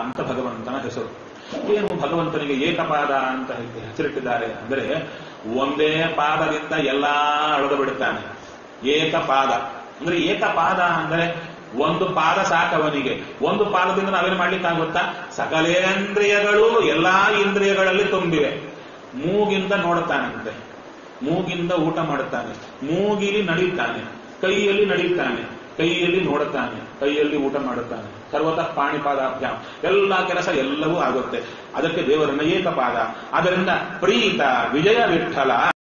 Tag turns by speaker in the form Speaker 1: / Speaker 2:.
Speaker 1: ಅಂತ ಭಗವಂತನ ಹೆಸರು ಏನು ಭಗವಂತನಿಗೆ ಏಕಪಾದ ಅಂತ ಹೆಸರಿಟ್ಟಿದ್ದಾರೆ ಅಂದರೆ ಒಂದೇ ಪಾದದಿಂದ ಎಲ್ಲಾ ಅಳೆದು ಬಿಡುತ್ತಾನೆ ಏಕಪಾದ ಅಂದ್ರೆ ಏಕಪಾದ ಅಂದ್ರೆ ಒಂದು ಪಾದ ಸಾಕವನಿಗೆ ಒಂದು ಪಾದದಿಂದ ನಾವೇನು ಮಾಡ್ಲಿಕ್ಕಾಗುತ್ತಾ ಸಕಲೇಂದ್ರಿಯಗಳು ಎಲ್ಲಾ ಇಂದ್ರಿಯಗಳಲ್ಲಿ ತುಂಬಿವೆ ಮೂಗಿಂದ ನೋಡುತ್ತಾನಂತೆ ಮೂಗಿಂದ ಊಟ ಮಾಡುತ್ತಾನೆ ಮೂಗಿಲಿ ನಡೆಯುತ್ತಾನೆ ಕೈಯಲ್ಲಿ ನಡೆಯುತ್ತಾನೆ ಕೈಯಲ್ಲಿ ನೋಡುತ್ತಾನೆ ಕೈಯಲ್ಲಿ ಊಟ ಮಾಡುತ್ತಾನೆ ಸರ್ವತಃ ಪಾಣಿಪಾದಾಭ್ಯಾಂ ಎಲ್ಲ ಕೆಲಸ ಎಲ್ಲವೂ ಆಗುತ್ತೆ ಅದಕ್ಕೆ ದೇವರನ್ನ ಏಕಪಾದ ಅದರಿಂದ ಪ್ರೀತ ವಿಜಯ ವಿಠಲ